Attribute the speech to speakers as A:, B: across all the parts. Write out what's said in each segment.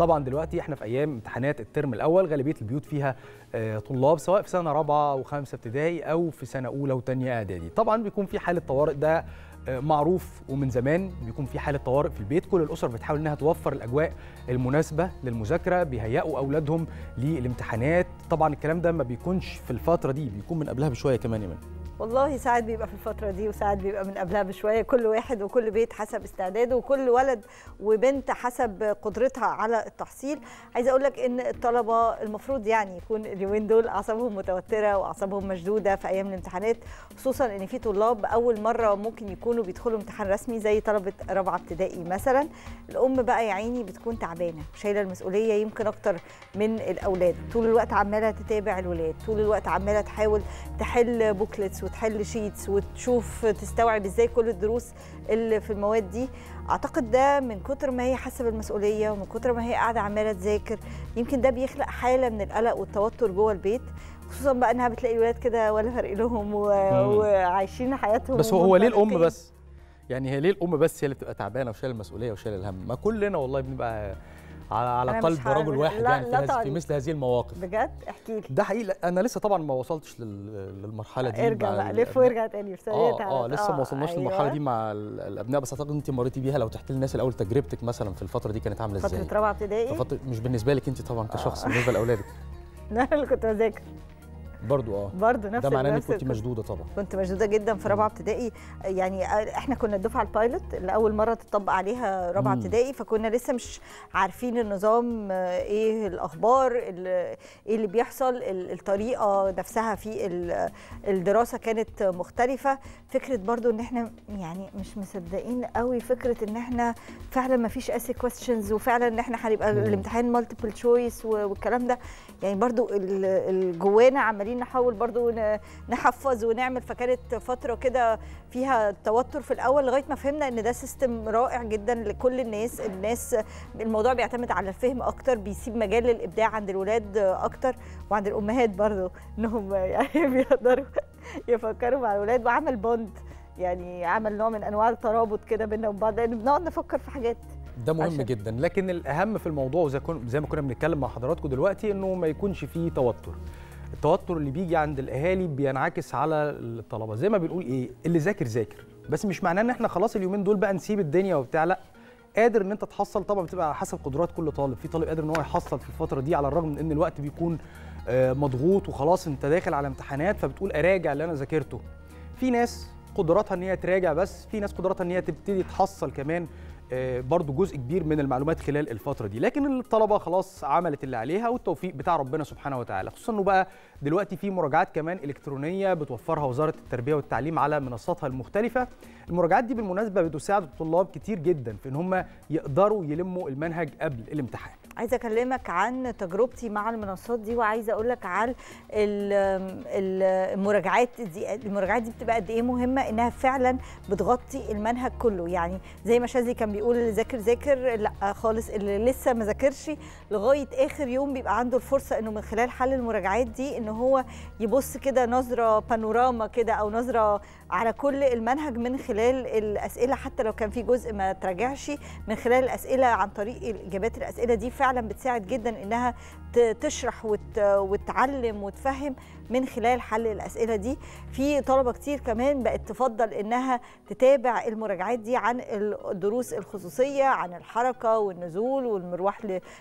A: طبعا دلوقتي احنا في ايام امتحانات الترم الاول غالبيه البيوت فيها آه، طلاب سواء في سنه رابعه وخامسه ابتدائي او في سنه اولى وثانيه اعدادي طبعا بيكون في حاله طوارئ ده آه، معروف ومن زمان بيكون في حاله طوارئ في البيت كل الاسر بتحاول انها توفر الاجواء المناسبه للمذاكره بيهيئوا اولادهم للامتحانات طبعا الكلام ده ما بيكونش في الفتره دي بيكون من قبلها بشويه كمان يا من
B: والله ساعات بيبقى في الفترة دي وساعات بيبقى من قبلها بشوية كل واحد وكل بيت حسب استعداده وكل ولد وبنت حسب قدرتها على التحصيل عايزة أقول لك إن الطلبة المفروض يعني يكون اليومين دول أعصابهم متوترة وأعصابهم مشدودة في أيام الامتحانات خصوصا إن في طلاب أول مرة ممكن يكونوا بيدخلوا امتحان رسمي زي طلبة رابعة ابتدائي مثلا الأم بقى يا عيني بتكون تعبانة شايلة المسؤولية يمكن أكتر من الأولاد طول الوقت عمالة تتابع الولاد طول الوقت عمالة تحاول تحل بوكلتس وتحل شيتس وتشوف تستوعب ازاي كل الدروس اللي في المواد دي اعتقد ده من كتر ما هي حاسه بالمسؤوليه ومن كتر ما هي قاعده عماله تذاكر يمكن ده بيخلق حاله من القلق والتوتر جوه البيت خصوصا بقى انها بتلاقي الولاد كده ولا فرق لهم و... وعايشين حياتهم
A: بس هو هو ليه الام
B: ومنطلقين.
A: بس يعني هي ليه الام بس هي اللي بتبقى تعبانه وشايله المسؤوليه وشايله الهم ما كلنا والله بنبقى على على
B: أنا مش
A: قلب
B: هعرف-
A: رجل واحد
B: لا-
A: يعني في,
B: لا
A: هذه- في
B: تعليق.
A: مثل هذه المواقف
B: بجد احكي لي
A: ده حقيقي لا، انا لسه طبعا ما وصلتش لل- للمرحله دي
B: ارجع
A: مع
B: بقى
A: ال-
B: لف وارجع تاني في
A: اه
B: ثانيه
A: اه لسه ما وصلناش للمرحله
B: أيوة.
A: دي مع ال- الابناء بس اعتقد انت مريتي بيها لو تحكي للناس الاول تجربتك مثلا في الفتره دي كانت عامله ازاي
B: فتره رابعه ابتدائي
A: فترة مش بالنسبه لك انت طبعا كشخص بالنسبه لاولادك
B: انا اللي كنت بذاكر
A: برضو اه
B: برضه نفس
A: ده معناه انك
B: نفس
A: كنت
B: القصة.
A: مشدوده طبعا
B: كنت مشدوده جدا في رابعه ابتدائي يعني احنا كنا الدفعه البايلوت اللي اول مره تطبق عليها رابعه
A: مم.
B: ابتدائي فكنا لسه مش عارفين النظام آه، ايه الاخبار ال- ايه اللي بيحصل ال- الطريقه نفسها في ال- الدراسه كانت مختلفه فكره برضو ان احنا يعني مش مصدقين قوي فكره ان احنا فعلا ما فيش اسي كويستشنز وفعلا ان احنا هنبقى
A: مم.
B: الامتحان مالتيبل تشويس والكلام ده يعني برضو ال- ال- جوانا عمالين نحاول برضو ن- نحفظ ونعمل فكانت فتره كده فيها توتر في الاول لغايه ما فهمنا ان ده سيستم رائع جدا لكل الناس الناس الموضوع بيعتمد على الفهم اكتر بيسيب مجال للابداع عند الولاد اكتر وعند الامهات برضو انهم يعني بيقدروا يفكروا مع الولاد وعمل بوند يعني عمل نوع من انواع الترابط كده بينا وبين بعض لان بنقعد نفكر في حاجات
A: ده مهم
B: عشان-
A: جدا لكن الاهم في الموضوع وزي كن- زي ما كنا بنتكلم مع حضراتكم دلوقتي انه ما يكونش فيه توتر التوتر اللي بيجي عند الاهالي بينعكس على الطلبه زي ما بنقول ايه اللي ذاكر ذاكر بس مش معناه ان احنا خلاص اليومين دول بقى نسيب الدنيا وبتاع لا قادر ان انت تحصل طبعا بتبقى على حسب قدرات كل طالب في طالب قادر ان هو يحصل في الفتره دي على الرغم من ان الوقت بيكون آه، مضغوط وخلاص انت داخل على امتحانات فبتقول اراجع اللي انا ذاكرته في ناس قدراتها ان هي تراجع بس في ناس قدراتها ان هي تبتدي تحصل كمان آه، برضو جزء كبير من المعلومات خلال الفتره دي لكن الطلبه خلاص عملت اللي عليها والتوفيق بتاع ربنا سبحانه وتعالى خصوصا انه بقى دلوقتي في مراجعات كمان الكترونيه بتوفرها وزاره التربيه والتعليم على منصاتها المختلفه المراجعات دي بالمناسبه بتساعد الطلاب كتير جدا في ان هم يقدروا يلموا المنهج قبل الامتحان
B: عايزه اكلمك عن تجربتي مع المنصات دي وعايزه اقول لك عن ال- ال- المراجعات دي المراجعات دي بتبقى قد ايه مهمه انها فعلا بتغطي المنهج كله يعني زي ما شاذلي كان بيقول اللي ذاكر ذاكر لا خالص اللي لسه ما ذاكرش لغايه اخر يوم بيبقى عنده الفرصه انه من خلال حل المراجعات دي ان هو يبص كده نظره بانوراما كده او نظره على كل المنهج من خلال الاسئله حتى لو كان في جزء ما تراجعش من خلال الاسئله عن طريق اجابات الاسئله دي فعلا بتساعد جدا انها ت- تشرح وت... وتعلم وتفهم من خلال حل الاسئله دي في طلبه كتير كمان بقت تفضل انها تتابع المراجعات دي عن الدروس الخصوصيه عن الحركه والنزول والمروح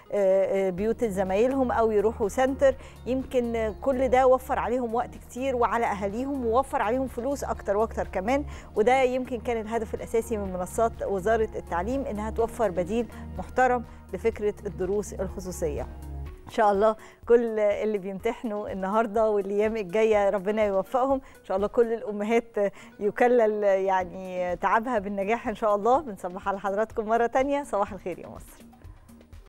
B: لبيوت زمايلهم او يروحوا سنتر يمكن كل ده وفر عليهم وقت كتير وعلى اهاليهم ووفر عليهم فلوس اكتر واكتر كمان وده يمكن كان الهدف الاساسي من منصات وزاره التعليم انها توفر بديل محترم لفكره الدروس الخصوصيه ان شاء الله كل اللي بيمتحنوا النهارده والايام الجايه ربنا يوفقهم ان شاء الله كل الامهات يكلل يعني تعبها بالنجاح ان شاء الله بنصبح على حضراتكم مره تانية صباح الخير يا مصر